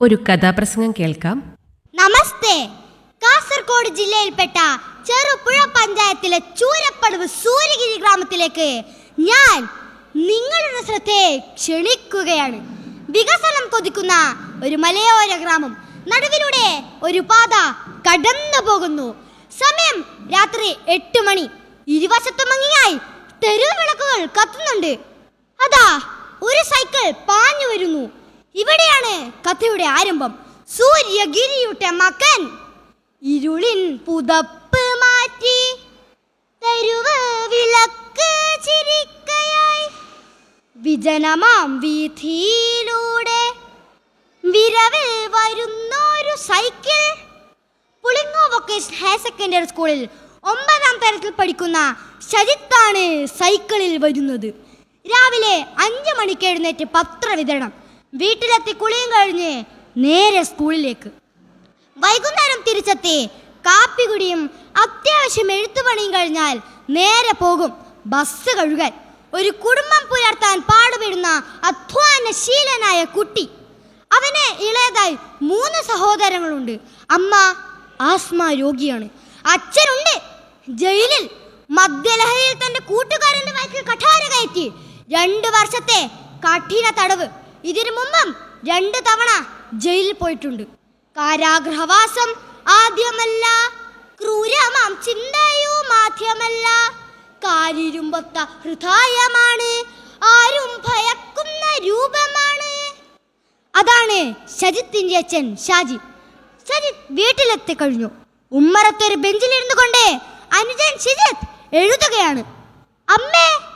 ഒരു കഥാപ്രസംഗം കേൾക്കാം നമസ്തേ കാസർഗോഡ് ജില്ലയിൽപ്പെട്ട ചെറുപുഴ പഞ്ചായത്തിലെ ചൂരപ്പടവ് സൂര്യഗിരി ഗ്രാമത്തിലേക്ക് ഞാൻ നിങ്ങളുടെ ശ്രദ്ധയെ ക്ഷണിക്കുകയാണ് വികസനം കൊതിക്കുന്ന ഒരു മലയോര ഗ്രാമം നടുവിലൂടെ ഒരു പാത കടന്നു പോകുന്നു സമയം രാത്രി എട്ട് മണി ഇരുവശത്തും ഭംഗിയായി തെരുവ് വിളക്കുകൾ കത്തുന്നുണ്ട് അതാ ഒരു സൈക്കിൾ പാഞ്ഞു വരുന്നു ഇവിടെയാണ് കഥയുടെ ആരംഭം സൂര്യഗിരിയുടെ മകൻ ഇരുളിൻ പുതപ്പ് മാറ്റി തെരുവ് വിളക്ക് ചിരിക്കയായി വിജനമാം വീഥിയിലൂടെ വിരവിൽ വരുന്നൊരു cycle Pulingome vocational higher secondary സ്കൂളിൽ ഒമ്പതാം തരത്തിൽ പഠിക്കുന്ന ശജിത്താണ് സൈക്കിളിൽ വരുന്നത് രാവിലെ അഞ്ച് മണിക്ക് എഴുന്നേറ്റ് പത്രവിതരണം വീട്ടിലെത്തി കുളിയും കഴിഞ്ഞ് നേരെ സ്കൂളിലേക്ക് വൈകുന്നേരം തിരിച്ചെത്തി കാപ്പി കുടിയും അത്യാവശ്യം എഴുത്തുപണിയും കഴിഞ്ഞാൽ നേരെ പോകും ബസ് കഴുകാൻ ഒരു കുടുംബം പുലർത്താൻ പാടുപെടുന്ന അധ്വാനശീലനായ കുട്ടി അവന് ഇളയതായി മൂന്ന് സഹോദരങ്ങളുണ്ട് അമ്മ ആസ്മ രോഗിയാണ് അച്ഛനുണ്ട് ജയിലിൽ മദ്യലഹരിയിൽ തന്റെ കൂട്ടുകാരന്റെ വയറ്റിൽ കഠാര കയറ്റി രണ്ട് വർഷത്തെ കഠിന തടവ് ഇതിനു മുമ്പും രണ്ട് തവണ ജയിലിൽ പോയിട്ടുണ്ട് കാരാഗ്രഹവാസം ആദ്യമല്ല ക്രൂരമാം ചിന്തയും ആദ്യമല്ല കാരിരുമ്പൊത്ത ഹൃദയമാണ് ആരും ഭയക്കുന്ന രൂപമാണ് അതാണ് ശജിത്തിന്റെ അച്ഛൻ ഷാജി ശജിത് വീട്ടിലെത്തി കഴിഞ്ഞു ഉമ്മറത്തൊരു ബെഞ്ചിലിരുന്നു കൊണ്ട് അനുജൻ ഷിജിത്ത് എഴുതുകയാണ് അമ്മേ